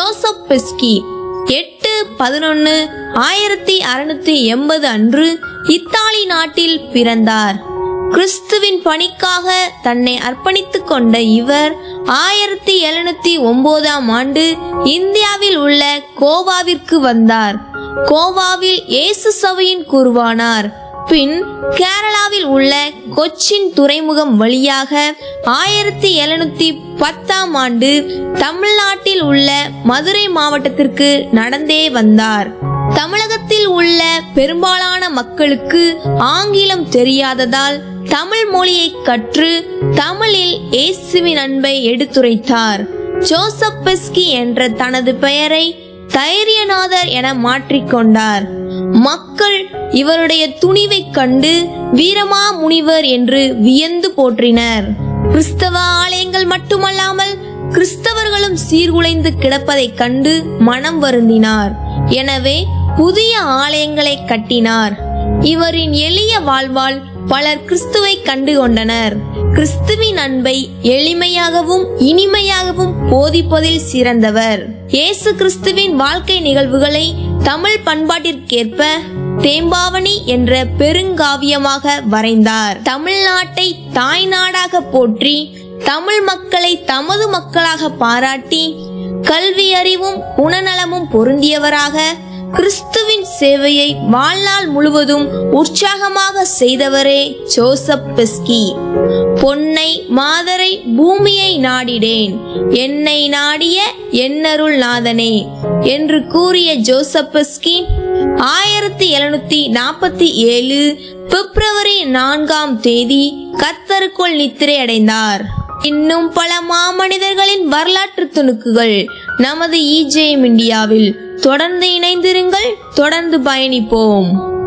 Joseph Beschi எட்டு பதினொன்னு ஆயிரத்தி அறுநூத்தி எண்பது அன்று இத்தாலி நாட்டில் பிறந்தார் கிறிஸ்துவின் பணிக்காக தன்னை அர்ப்பணித்துக் கொண்ட இவர் ஆயிரத்தி எழுநூத்தி ஒன்பதாம் ஆண்டு இந்தியாவில் உள்ள கோவாவிற்கு வந்தார் கோவாவில் இயேசு சபையின் குருவானார் பின் கேரளாவில் உள்ள கொச்சின் துறைமுகம் வழியாக ஆயிரத்தி எழுநூத்தி பத்தாம் ஆண்டு தமிழ்நாட்டில் உள்ள மதுரை மாவட்டத்திற்கு நடந்தே வந்தார் தமிழகத்தில் உள்ள பெரும்பாலான மக்களுக்கு ஆங்கிலம் தெரியாததால் தமிழ் மொழியை கற்று தமிழில் இயேசுவின் அன்பை எடுத்துரைத்தார் ஜோசப் பெஸ்கி என்ற தனது பெயரை தைரியநாதர் என மாற்றிக்கொண்டார் மக்கள் இவருடைய துணிவைக் கண்டு வீரமா முனிவர் என்று வியந்து போற்றினர் கிறிஸ்தவ ஆலயங்கள் மட்டுமல்லாமல் கிறிஸ்தவர்களும் சீர்குலைந்து கிடப்பதைக் கண்டு மனம் வருந்தினார் எனவே புதிய ஆலயங்களை கட்டினார் இவரின் எளிய வாழ்வால் பலர் கிறிஸ்துவை கண்டு கொண்டனர் கிறிஸ்துவின் அன்பை எளிமையாகவும் இனிமையாகவும் போதிப்பதில் சிறந்தவர் இயேசு கிறிஸ்துவின் வாழ்க்கை நிகழ்வுகளை தமிழ் பண்பாட்டிற்கேற்ப தேம்பாவணி என்ற பெருங்காவியமாக வரைந்தார் தமிழ்நாட்டை தாய்நாடாக போற்றி தமிழ் மக்களை தமது மக்களாக பாராட்டி கல்வி அறிவும் குணநலமும் பொருந்தியவராக கிறிஸ்துவின் சேவையை வாழ்நாள் முழுவதும் உற்சாகமாக செய்தவரே ஜோசப் பெஸ்கி பொன்னை மாதரை பூமியை நாடிடேன் என்னை நாடிய என்னருள் நாதனே என்று கூறிய ஜோசப் பெஸ்கி ஆயிரத்தி எழுநூத்தி நாற்பத்தி ஏழு பிப்ரவரி நான்காம் தேதி கத்தருக்குள் நித்திரை அடைந்தார் இன்னும் பல மாமனிதர்களின் வரலாற்று துணுக்குகள் நமது இஜேஎம் இந்தியாவில் தொடர்ந்து இணைந்திருங்கள் தொடர்ந்து பயணிப்போம்